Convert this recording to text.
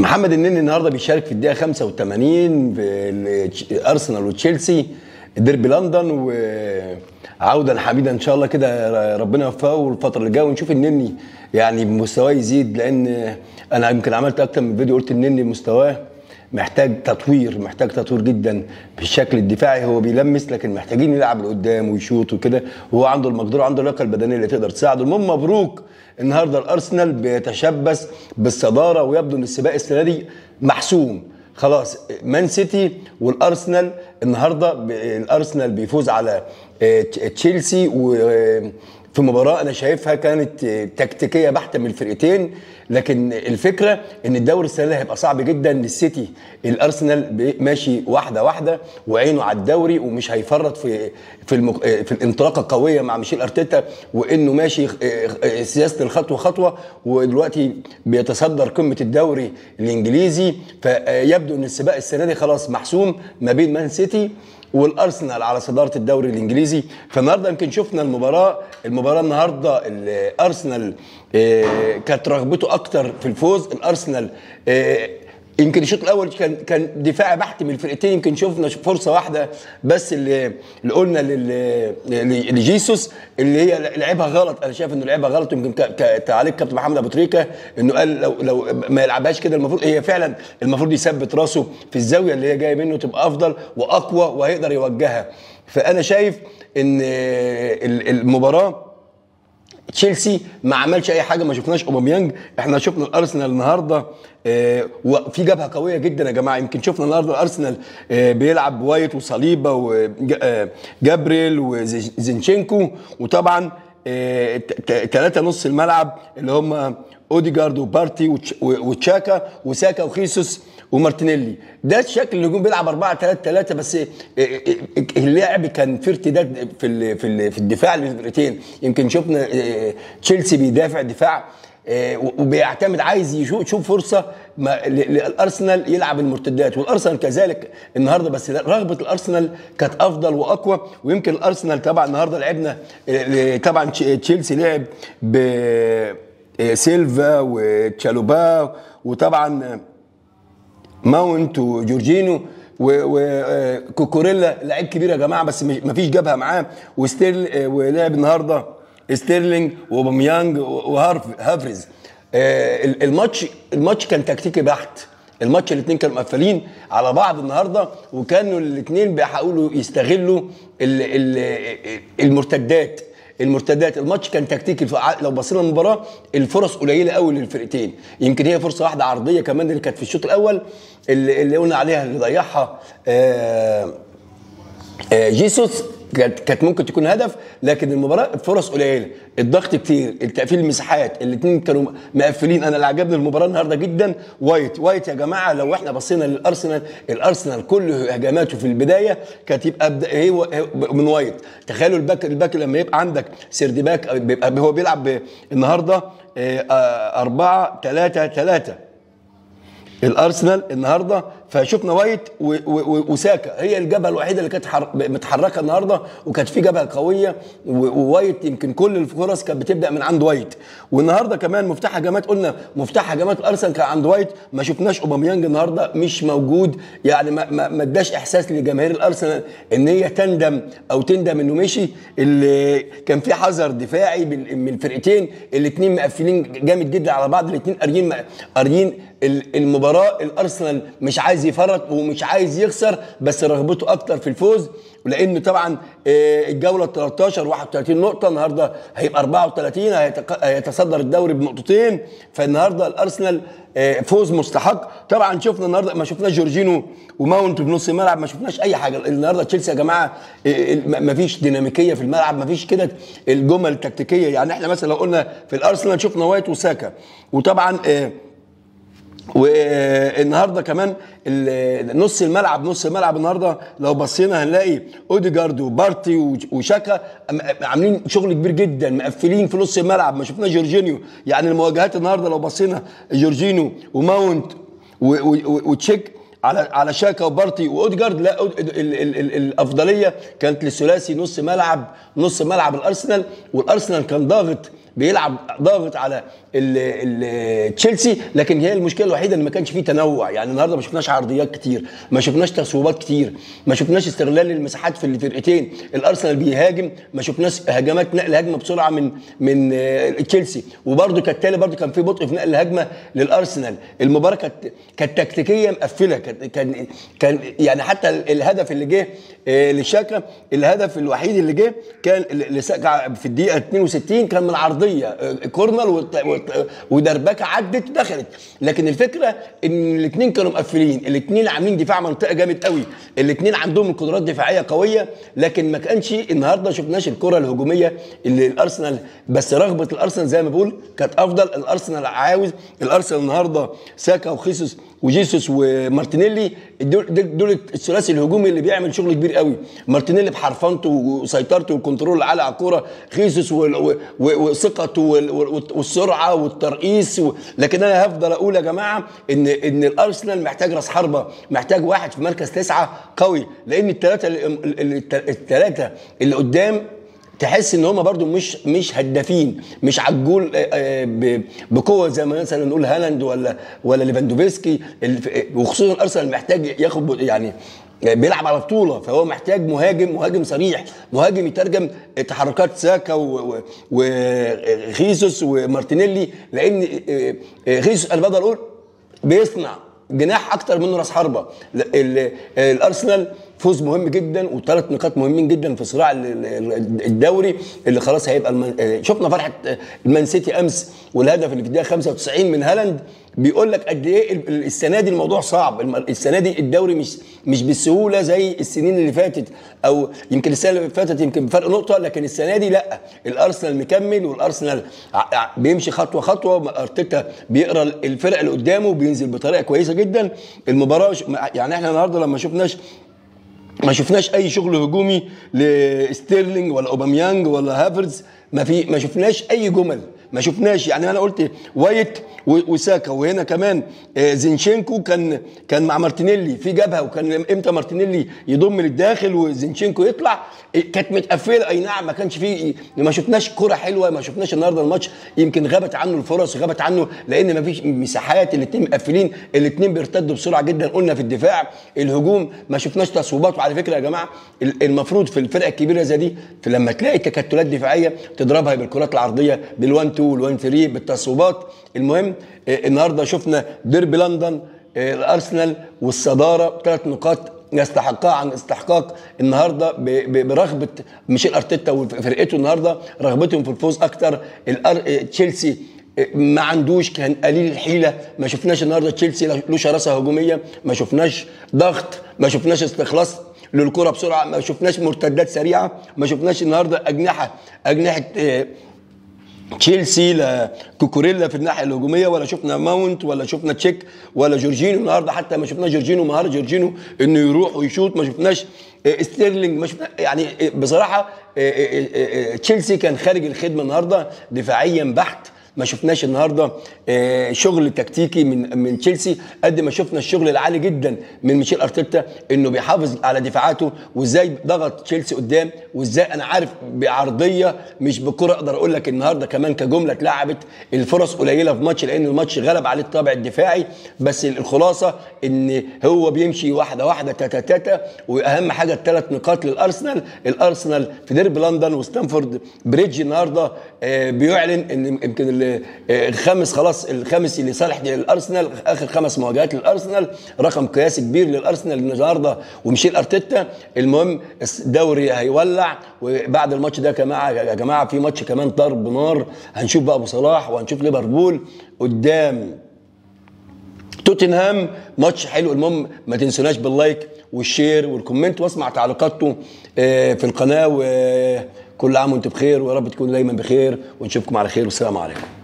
محمد النني النهارده بيشارك في الدقيقه 85 في ارسنال وتشيلسي ديربي لندن وعودا حميدا ان شاء الله كده ربنا يوفقه الفتره اللي جايه ونشوف النني يعني مستواه يزيد لان انا يمكن عملت اكتر من فيديو قلت النني مستواه محتاج تطوير محتاج تطوير جدا في الشكل الدفاعي هو بيلمس لكن محتاجين يلعب لقدام ويشوط وكده وهو عنده المقدره وعنده اللياقه البدنيه اللي تقدر تساعده المهم مبروك النهارده الارسنال بيتشبث بالصداره ويبدو ان السباق السنه دي محسوم خلاص مان سيتي والارسنال النهارده الارسنال بيفوز على تشيلسي و في مباراة أنا شايفها كانت تكتيكية بحتة من الفرقتين لكن الفكرة إن الدوري السنة دي هيبقى صعب جدا للسيتي الأرسنال ماشي واحدة واحدة وعينه على الدوري ومش هيفرط في في المق... في الانطلاقة القوية مع ميشيل أرتيتا وإنه ماشي سياسة الخطوة خطوة ودلوقتي بيتصدر قمة الدوري الإنجليزي فيبدو إن السباق السنة دي خلاص محسوم ما بين مان سيتي والارسنال على صداره الدوري الانجليزي فالنهارده يمكن شفنا المباراه المباراه النهارده الارسنال كانت رغبته اكتر في الفوز الارسنال يمكن الشوط الاول كان كان دفاع بحت من الفرقتين يمكن شفنا فرصه واحده بس اللي, اللي قلنا لجيسوس اللي هي لعبها غلط انا شايف انه لعبها غلط يمكن تعليق كابتن محمد ابو تريكه انه قال لو لو ما يلعبهاش كده المفروض هي فعلا المفروض يثبت راسه في الزاويه اللي هي جايه منه تبقى افضل واقوى وهيقدر يوجهها فانا شايف ان المباراه تشيلسي ما عملش اي حاجه ما شفناش اوباميانج احنا شفنا الارسنال النهارده اه وفي جبهه قويه جدا يا جماعه يمكن شفنا النهارده الارسنال اه بيلعب وايت وصليبه وجابريل وزينشينكو وطبعا ثلاثه اه نص الملعب اللي هم اوديجارد وبارتي وتشاكا وساكا وخيسوس ومارتينيلي ده الشكل الهجوم بيلعب 4 3 3 بس اللعب كان في ارتداد في ال في ال في الدفاع للفرقتين يمكن شفنا تشيلسي بيدافع دفاع وبيعتمد عايز يشوف فرصه للارسنال يلعب المرتدات والارسنال كذلك النهارده بس رغبه الارسنال كانت افضل واقوى ويمكن الارسنال طبعا النهارده لعبنا طبعا تشيلسي لعب بسيلفا وتشالوبا وطبعا ماونت وجورجينو وكوكوريلا لعيب كبير يا جماعه بس ما فيش جبهه معاه وستيرل ولعب النهارده ستيرلينج وبوميانج وهافرز الماتش الماتش كان تكتيكي بحت الماتش الاثنين كانوا مقفلين على بعض النهارده وكانوا الاثنين بيحاولوا يستغلوا المرتدات المرتدات الماتش كان تكتيكي لو بصينا المباراه الفرص قليله قوي للفرقتين يمكن هي فرصه واحده عرضيه كمان اللي كانت في الشوط الاول اللي, اللي قلنا عليها اللي ضيعها آآ آآ جيسوس كانت كانت ممكن تكون هدف لكن المباراه الفرص قليله الضغط كتير التقفيل المساحات الاثنين كانوا مقفلين انا اللي عجبني المباراه النهارده جدا وايت وايت يا جماعه لو احنا بصينا للارسنال الارسنال كل هجماته في البدايه كانت يبقى هي من وايت تخيلوا الباك الباك لما يبقى عندك سيرد باك بيبقى هو بيلعب النهارده 4 3 3 الارسنال النهارده فشفنا وايت وساكا هي الجبهه الوحيده اللي كانت متحركه النهارده وكانت في جبهه قويه ووايت يمكن كل الفرص كانت بتبدا من عند وايت والنهارده كمان مفتاح هجمات قلنا مفتاح هجمات الارسنال كان عند وايت ما شفناش اوباميانج النهارده مش موجود يعني ما ما اداش احساس لجماهير الارسنال ان هي تندم او تندم انه مشي اللي كان في حذر دفاعي من الفرقتين الاثنين مقفلين جامد جدا على بعض الاثنين قاريين قاريين المباراه الارسنال مش عايز يفرط ومش عايز يخسر بس رغبته اكتر في الفوز ولانه طبعا الجوله 13 31 نقطه النهارده هيبقى 34 هيتصدر الدوري بنقطتين فالنهارده الارسنال فوز مستحق طبعا شفنا النهارده ما شفناش جورجينو وماونت بنص الملعب ما شفناش اي حاجه النهارده تشيلسي يا جماعه ما فيش ديناميكيه في الملعب ما فيش كده الجمل التكتيكيه يعني احنا مثلا لو قلنا في الارسنال شفنا وايت وساكا وطبعا والنهارده كمان نص الملعب نص الملعب النهارده لو بصينا هنلاقي اوديجارد وبارتي وشاكا عاملين شغل كبير جدا مقفلين في نص الملعب ما شفنا جورجينيو يعني المواجهات النهارده لو بصينا جورجينيو وماونت وتشيك على على شاكا وبارتي واودجارد لا أود- ال- ال- ال- الافضليه كانت للثلاثي نص ملعب نص ملعب الارسنال والارسنال كان ضاغط بيلعب ضاغط على ال- ال- تشيلسي لكن هي المشكله الوحيده ان ما كانش فيه تنوع يعني النهارده ما شفناش عرضيات كتير ما شفناش تصويبات كتير ما شفناش استغلال للمساحات في الفرقتين الارسنال بيهاجم ما شفناش هجمات نقل هجمه بسرعه من من آه، تشيلسي وبرده كالتالي برده كان في بطء في نقل الهجمه للارسنال المباراه كانت كانت تكتيكيه مقفله كان كان كان يعني حتى الهدف اللي جه آه، لشاكا الهدف الوحيد اللي جه كان لساكا في الدقيقه 62 كان من عرضيه آه، كورنر وت- وت- ودربكه عدت ودخلت لكن الفكره ان الاثنين كانوا مقفلين الاثنين عاملين دفاع منطقه جامد قوي الاثنين عندهم قدرات دفاعيه قويه لكن ما كانش النهارده شفناش الكره الهجوميه اللي الارسنال بس رغبه الارسنال زي ما بقول كانت افضل الارسنال عاوز الارسنال النهارده ساكا وخيسوس وجيسوس ومارتينيلي دول, دول دول الثلاثي الهجومي اللي بيعمل شغل كبير قوي مارتينيلي بحرفنته وسيطرته والكنترول العالي على الكوره خيسوس وال- و- و- وثقته وال- وال- والسرعه والترقيص و... لكن انا هفضل اقول يا جماعه ان ان الارسنال محتاج راس حربه محتاج واحد في مركز تسعه قوي لان الثلاثه الثلاثه اللي قدام تحس ان هم برضو مش مش هدافين مش على الجول آه، آه، ب- بقوه زي ما مثلا نقول هالاند ولا ولا ليفاندوفسكي الف- وخصوصا الارسنال محتاج ياخد يعني بيلعب على بطوله فهو محتاج مهاجم مهاجم صريح مهاجم يترجم تحركات ساكا و- و- وخيسوس ومارتينيلي لان آه، آه، خيسوس انا بقدر اقول بيصنع جناح اكتر منه راس حربه ل- ال- الارسنال فوز مهم جدا وثلاث نقاط مهمين جدا في صراع ال- ال- الدوري اللي خلاص هيبقى المن... آه، شفنا فرحه آه، المان سيتي امس والهدف اللي في الدقيقه 95 من هالاند بيقول لك قد ايه ال- ال- السنه دي الموضوع صعب الم- السنه دي الدوري مش مش بالسهوله زي السنين اللي فاتت او يمكن السنه اللي فاتت يمكن بفرق نقطه لكن السنه دي لا الارسنال مكمل والارسنال ع- ع- بيمشي خطوه خطوه ارتيتا بيقرا الفرق اللي قدامه وبينزل بطريقه كويسه جدا المباراه ش- يعني احنا النهارده لما شفناش ما شفناش اي شغل هجومي لستيرلينج ولا اوباميانج ولا هافرز ما في ما شفناش اي جمل ما شفناش يعني انا قلت وايت و- وساكا وهنا كمان آه، زينشينكو كان كان مع مارتينيلي في جبهه وكان امتى مارتينيلي يضم للداخل وزينشينكو يطلع آه، كانت متقفله اي نعم ما كانش في ما شفناش كره حلوه ما شفناش النهارده الماتش يمكن غابت عنه الفرص وغابت عنه لان ما فيش مساحات الاثنين مقفلين الاثنين بيرتدوا بسرعه جدا قلنا في الدفاع الهجوم ما شفناش تصويبات وعلى فكره يا جماعه ال- المفروض في الفرقه الكبيره زي دي في لما تلاقي تكتلات دفاعيه تضربها بالكرات العرضيه بال1 2 وال1 3 بالتصويبات المهم آه، النهارده شفنا ديربي لندن آه، الارسنال والصداره ثلاث نقاط يستحقها عن استحقاق النهارده ب- ب- برغبه ميشيل ارتيتا وفرقته النهارده رغبتهم في الفوز اكتر الأر... آه، تشيلسي ما عندوش كان قليل الحيله ما شفناش النهارده تشيلسي له شراسه هجوميه ما شفناش ضغط ما شفناش استخلاص للكره بسرعه ما شفناش مرتدات سريعه ما شفناش النهارده اجنحه اجنحه آه، تشيلسي لا كوكوريلا في الناحيه الهجوميه ولا شفنا ماونت ولا شفنا تشيك ولا جورجينو النهارده حتى ما شفناش جورجينو مهاره جورجينو انه يروح ويشوط ما شفناش آه، ستيرلينج ما شفنا يعني آه، بصراحه آه، آه، آه، آه، تشيلسي كان خارج الخدمه النهارده دفاعيا بحت ما شفناش النهارده آه، شغل تكتيكي من من تشيلسي قد ما شفنا الشغل العالي جدا من ميشيل ارتيتا انه بيحافظ على دفاعاته وازاي ضغط تشيلسي قدام وازاي انا عارف بعرضيه مش بكره اقدر اقول لك النهارده كمان كجمله اتلعبت الفرص قليله في ماتش لان الماتش غلب عليه الطابع الدفاعي بس الخلاصه ان هو بيمشي واحده واحده تاتا تاتا واهم حاجه الثلاث نقاط للارسنال الارسنال في ديربي لندن وستانفورد بريدج النهارده آه، بيعلن ان يمكن ال- آه، الخامس خلاص الخامس اللي صالح للارسنال اخر خمس مواجهات للارسنال رقم قياسي كبير للارسنال النهارده وميشيل ارتيتا المهم الدوري هيولع وبعد الماتش ده يا جماعه يا جماعه في ماتش كمان ضرب نار هنشوف بقى ابو صلاح وهنشوف ليفربول قدام توتنهام ماتش حلو المهم ما تنسوناش باللايك والشير والكومنت واسمع تعليقاتكم آه، في القناه وكل عام وانتم بخير ويا رب تكونوا دايما بخير ونشوفكم على خير والسلام عليكم